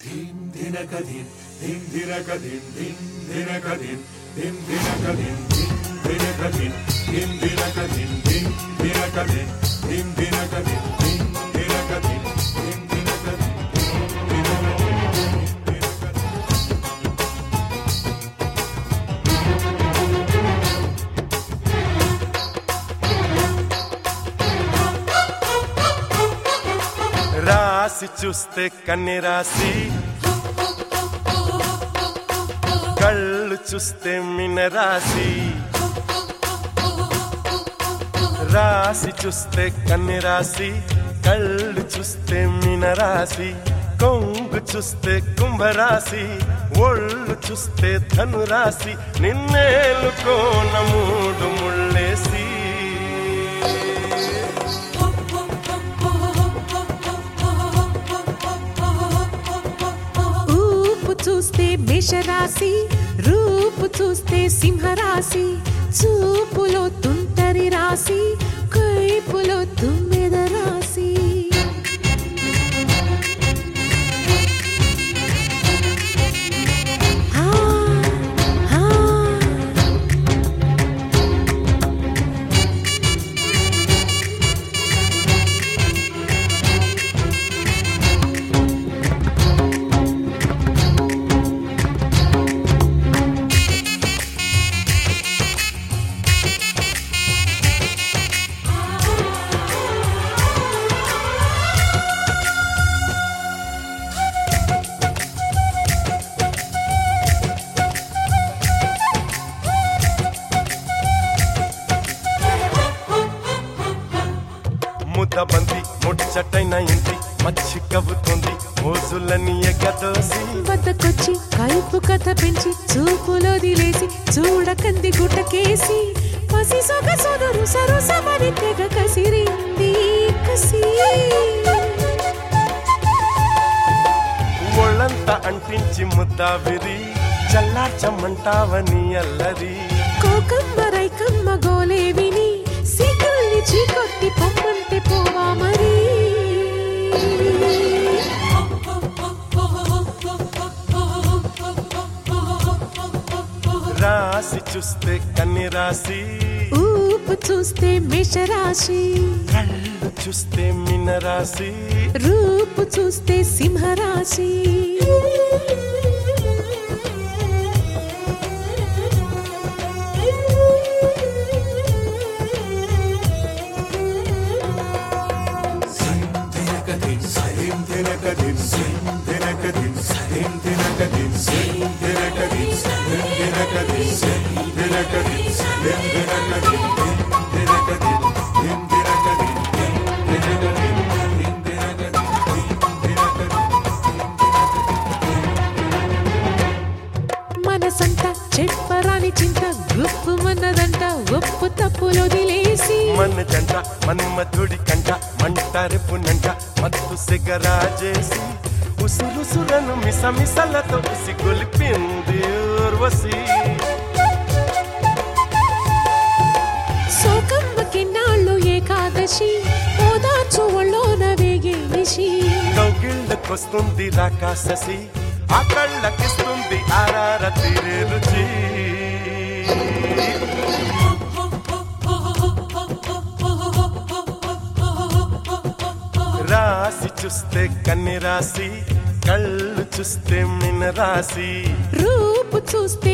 ధిం ధినక ధిం ధిం ధినక ధిం ధిం ధినక ధిం ధిం ధినక ధిం ధిం ధినక ధిం ధిం ధినక ధిం ధిం ధినక ధిం ధిం ధినక ధిం ధిం ధినక ధిం ధిం ధినక ధిం రాసి చూస్తే కన్నె రాసి కళ్ళు చూస్తే మిన రాసి రాసి చూస్తే కన్నె రాసి కళ్ళు చూస్తే మిన రాసి కొంగు చూస్తే కుంభరాశి ఒళ్ళు చూస్తే ధను రాశి నిన్నేలుకోన మూడు ముళ్ళేసి ఊపు చూస్తే మేషరాశి రూపు చూస్తే సింహరాశి చూపులో తుంటరి రాశి కైపులో తుమ్మెద రాశి ఆ, ఆ. ముద్దబంది ముచ్చటైన ఇంటి మచ్చి కవ్వుతుంది మోజులని ఎగదోసి వద్దకొచ్చి కైపు కథ పెంచి చూపులో దిలేసి చూడకంది గుట్టకేసి పసి సొగ సొదరు సరుసమని తెగ కసిరింది కసి ఒళ్ళంతా అంటించి ముద్దావిరి చల్లార్చమ్మంటావని అల్లరి కోకమ్మ రైకమ్మ గోలే విని సీకుల్ని చీకొట్టి పొమ్మంటే పోవా మరి రాసి చూస్తే కన్నె రాసి ఊపు చూస్తే మేషరాశి కళ్ళు చూస్తే మిన రాసి రూపు చూస్తే సింహరాశి ధినక ధిం ధిం ధినక ధిం ధిం ధినక ధిం ధిం ధినక ధిం ధిం ధినక ధిం ధిం ధినక ధిం ధిం ధినక ధిం ధిం ధినక ధిం ధిం ధినక ధిం ధిం ధినక ధిం ధిం ధినక ధిం ధిం ధినక ధిం ధిం ధినక ధిం మనసంత చెప్పరాని చింత గుప్పు మన్నదంట ఒప్పు తప్పులు వదిలేసి మన జంట మన్మధుడి కంట మంట రెప్పునంట మత్తు సిగరాజేసి ఉసురుసురను మిస మిసలతో ఉసి గొలిపింది ఊర్వశి సోకమ్మకి నాళ్ళు ఏకాదశి ఓదార్చు ఒళ్ళోన వేగే నిషి కౌగిళ్ళకొస్తుంది రాకాశసి ఆ కళ్ళకిస్తుంది ఆరార తీరే రుచి రాసి చూస్తే కన్నె రాసి కళ్ళు చూస్తే మిన రాసి రూపు చూస్తే